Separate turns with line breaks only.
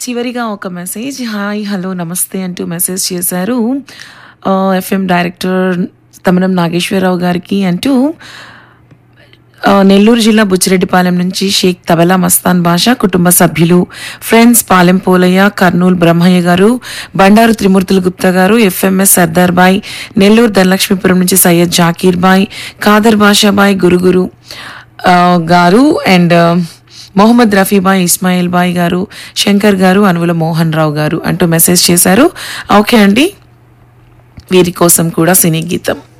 చివరిగా ఒక message hi hello నమస్తే అంటూ మెసేజ్ చేశారు ఎఫ్ఎం డైరెక్టర్ తమనం నాగేశ్వరరావు గారికి అంటూ ఆ, నెల్లూరు జిల్లా బుచ్చిరెడ్డిపాలెం నుంచి షేక్ తబలా మస్తాన్ బాషా కుటుంబ సభ్యులు ఫ్రెండ్స్ పాలెం పోలయ్య కర్నూలు బ్రహ్మయ్య గారు బండారు త్రిమూర్తుల గుప్తా గారు ఎఫ్ఎంఎస్ సర్దార్ బాయ్ నెల్లూరు ధనలక్ష్మీపురం నుంచి సయ్యద్ జాకీర్ బాయ్ ఖాదర్ బాషాబాయ్ గురుగురు ఆ, గారు అండ్ మొహమ్మద్ రఫీబాయ్ ఇస్మాయిల్ బాయ్ గారు శంకర్ గారు అనువుల మోహన్ రావు గారు అంటూ మెసేజ్ చేశారు ఓకే అండి వీరి కోసం కూడా సినీ గీతం